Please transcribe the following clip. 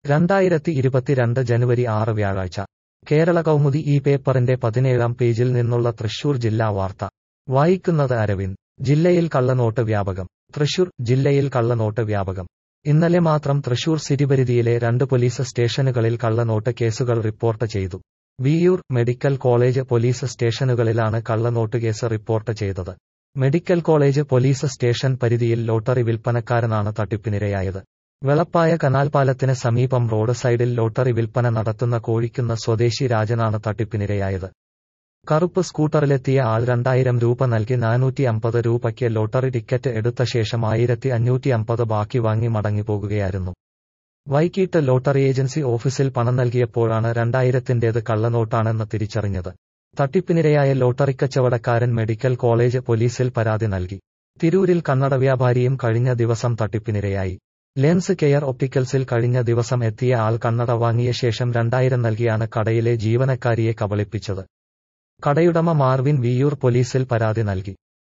രണ്ടായിരത്തി ഇരുപത്തിരണ്ട് ജനുവരി ആറ് വ്യാഴാഴ്ച കേരള കൗമുദി ഈ പേപ്പറിന്റെ പതിനേഴാം പേജിൽ നിന്നുള്ള തൃശൂർ ജില്ലാ വാർത്ത വായിക്കുന്നത് അരവിന്ദ് ജില്ലയിൽ കള്ളനോട്ട് വ്യാപകം തൃശൂർ ജില്ലയിൽ കള്ളനോട്ട് വ്യാപകം ഇന്നലെ മാത്രം തൃശൂർ സിരിപരിധിയിലെ രണ്ട് പോലീസ് സ്റ്റേഷനുകളിൽ കള്ളനോട്ട് കേസുകൾ റിപ്പോർട്ട് ചെയ്തു വിയൂർ മെഡിക്കൽ കോളേജ് പോലീസ് സ്റ്റേഷനുകളിലാണ് കള്ളനോട്ട് കേസ് റിപ്പോർട്ട് ചെയ്തത് മെഡിക്കൽ കോളേജ് പോലീസ് സ്റ്റേഷൻ പരിധിയിൽ ലോട്ടറി വിൽപ്പനക്കാരനാണ് തട്ടിപ്പിനിരയായത് വെളപ്പായ കനാൽപാലത്തിന് സമീപം റോഡ് സൈഡിൽ ലോട്ടറി വിൽപ്പന നടത്തുന്ന കോഴിക്കുന്ന സ്വദേശി രാജനാണ് തട്ടിപ്പിനിരയായത് കറുപ്പ് സ്കൂട്ടറിലെത്തിയ ആൾ രണ്ടായിരം രൂപ നൽകി നാനൂറ്റി അമ്പത് രൂപയ്ക്ക് ലോട്ടറി ടിക്കറ്റ് എടുത്ത ശേഷം ആയിരത്തി അഞ്ഞൂറ്റി അമ്പത് ബാക്കി വാങ്ങി മടങ്ങിപ്പോകുകയായിരുന്നു വൈകിട്ട് ലോട്ടറി ഏജൻസി ഓഫീസിൽ പണം നൽകിയപ്പോഴാണ് രണ്ടായിരത്തിന്റേത് കള്ളനോട്ടാണെന്ന് തിരിച്ചറിഞ്ഞത് തട്ടിപ്പിനിരയായ ലോട്ടറിക്കച്ചവടക്കാരൻ മെഡിക്കൽ കോളേജ് പോലീസിൽ പരാതി നൽകി തിരൂരിൽ കണ്ണട വ്യാപാരിയും കഴിഞ്ഞ ദിവസം തട്ടിപ്പിനിരയായി ലെൻസ് കെയർ ഒപ്റ്റിക്കൽസിൽ കഴിഞ്ഞ ദിവസം എത്തിയ ആൾ കണ്ണട വാങ്ങിയ ശേഷം രണ്ടായിരം നൽകിയാണ് കടയിലെ ജീവനക്കാരിയെ കബളിപ്പിച്ചത് കടയുടമ മാർവിൻ വിയൂർ പോലീസിൽ പരാതി നൽകി